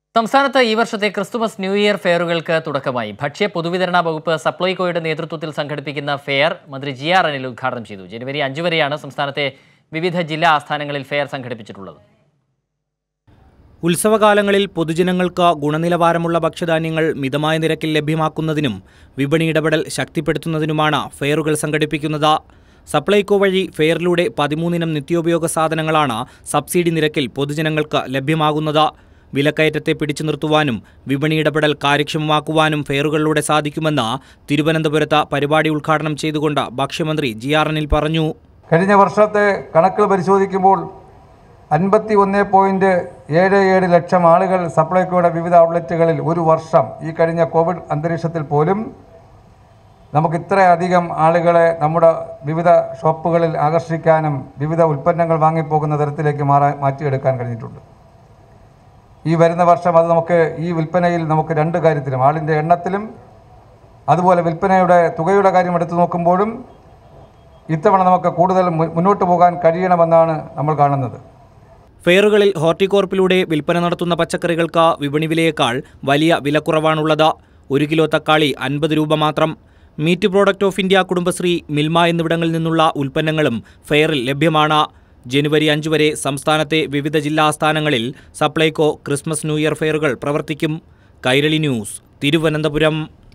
സംസ്ഥാനത്ത് ഈ വർഷത്തെ ക്രിസ്തുമസ് ന്യൂ ഇയർ ഫെയറുകൾക്ക് തുടക്കമായി ഭക്ഷ്യ പൊതുവിതരണ വകുപ്പ് സപ്ലൈകോയുടെ നേതൃത്വത്തിൽ സംഘടിപ്പിക്കുന്ന ഫെയർ മന്ത്രി ജി ആർ അനിൽ ഉദ്ഘാടനം ചെയ്തു ജനുവരി അഞ്ച് വരെയാണ് സംസ്ഥാനത്തെ വിവിധ ജില്ലാ ആസ്ഥാനങ്ങളിൽ ഫെയർ സംഘടിപ്പിച്ചിട്ടുള്ളത് ഉത്സവകാലങ്ങളിൽ പൊതുജനങ്ങൾക്ക് ഗുണനിലവാരമുള്ള ഭക്ഷ്യധാന്യങ്ങൾ മിതമായ നിരക്കിൽ ലഭ്യമാക്കുന്നതിനും വിപണി ഇടപെടൽ ശക്തിപ്പെടുത്തുന്നതിനുമാണ് ഫെയറുകൾ സംഘടിപ്പിക്കുന്നത് സപ്ലൈകോ വഴി ഫെയറിലൂടെ പതിമൂന്നിനം നിത്യോപയോഗ സാധനങ്ങളാണ് സബ്സിഡി നിരക്കിൽ പൊതുജനങ്ങൾക്ക് ലഭ്യമാകുന്നത് വിലക്കയറ്റത്തെ പിടിച്ചു നിർത്തുവാനും വിപണി ഇടപെടൽ കാര്യക്ഷമമാക്കുവാനും ഫെയറുകളിലൂടെ സാധിക്കുമെന്ന് തിരുവനന്തപുരത്ത് പരിപാടി ഉദ്ഘാടനം ചെയ്തുകൊണ്ട് ഭക്ഷ്യമന്ത്രി ജി ആർ അനിൽ പറഞ്ഞു കഴിഞ്ഞ വർഷത്തെ കണക്കുകൾ പരിശോധിക്കുമ്പോൾ അൻപത്തി ഒന്ന് പോയിൻറ്റ് ഏഴ് ഏഴ് ലക്ഷം ആളുകൾ സപ്ലൈകോയുടെ വിവിധ ഔട്ട്ലെറ്റുകളിൽ ഒരു വർഷം ഈ കഴിഞ്ഞ കോവിഡ് അന്തരീക്ഷത്തിൽ പോലും നമുക്ക് ഇത്രയധികം ആളുകളെ നമ്മുടെ വിവിധ ഷോപ്പുകളിൽ ആകർഷിക്കാനും വിവിധ ഉൽപ്പന്നങ്ങൾ വാങ്ങിപ്പോകുന്ന തരത്തിലേക്ക് മാറാൻ മാറ്റിയെടുക്കാൻ കഴിഞ്ഞിട്ടുണ്ട് ഈ വരുന്ന വർഷം അത് നമുക്ക് ഈ വിൽപ്പനയിൽ നമുക്ക് രണ്ട് കാര്യത്തിലും ആളിൻ്റെ എണ്ണത്തിലും അതുപോലെ വിൽപ്പനയുടെ തുകയുടെ കാര്യം എടുത്തു നോക്കുമ്പോഴും ഇത്തവണ നമുക്ക് കൂടുതൽ മു- മുന്നോട്ട് പോകാൻ കഴിയണമെന്നാണ് നമ്മൾ കാണുന്നത് ഫെയറുകളിൽ ഹോർട്ടികോർപ്പിലൂടെ വിൽപ്പന നടത്തുന്ന പച്ചക്കറികൾക്ക് വിപണി വിലയേക്കാൾ വലിയ വിലക്കുറവാണുള്ളത് ഒരു കിലോ തക്കാളി അൻപത് രൂപ മാത്രം meat product of India Kudumbashree Milma എന്നിവിടങ്ങളിൽ നിന്നുള്ള ഉൽപ്പന്നങ്ങളും ഫെയറിൽ ലഭ്യമാണ് ജനുവരി അഞ്ച് വരെ സംസ്ഥാനത്തെ വിവിധ ജില്ലാ ആസ്ഥാനങ്ങളിൽ സപ്ലൈകോ ക്രിസ്മസ് ന്യൂ ഇയർ ഫെയറുകൾ പ്രവർത്തിക്കും കൈരളി ന്യൂസ് തിരുവനന്തപുരം